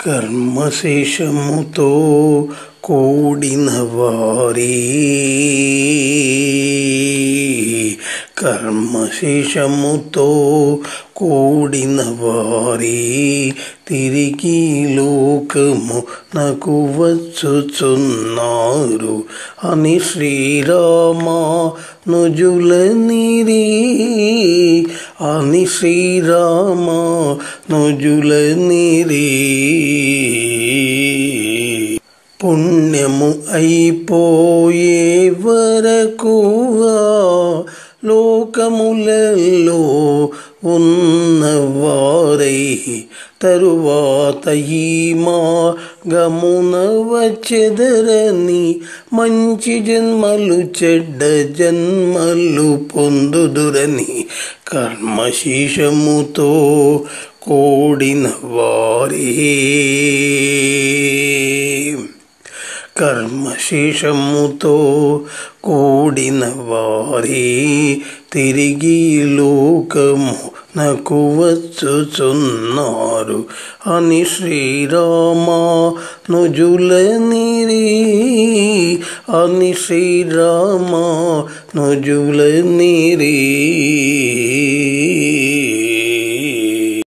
కర్మశేషముతో కూడిన వారి కర్మశేషముతో కూడిన వారి తిరిగి లోకము నాకు వచ్చుచున్నారు అని శ్రీరామ నుజుల నిరి అని శ్రీరామ నుజుల నిరి పుణ్యము అయిపోయే వరకు ఆ లోకములలో ఉన్నవారై తరువాత ఈ మార్గమున వచ్చెదరని మంచి జన్మలు చెడ్డ జన్మలు పొందుదురని కర్మశీషముతో కూడిన వారే కర్మశేషముతో కూడిన వారే తిరిగి లోకము నాకు వచ్చుచున్నారు అని శ్రీరామ నుజుల నిరి అని శ్రీరామ నుజుల నిరి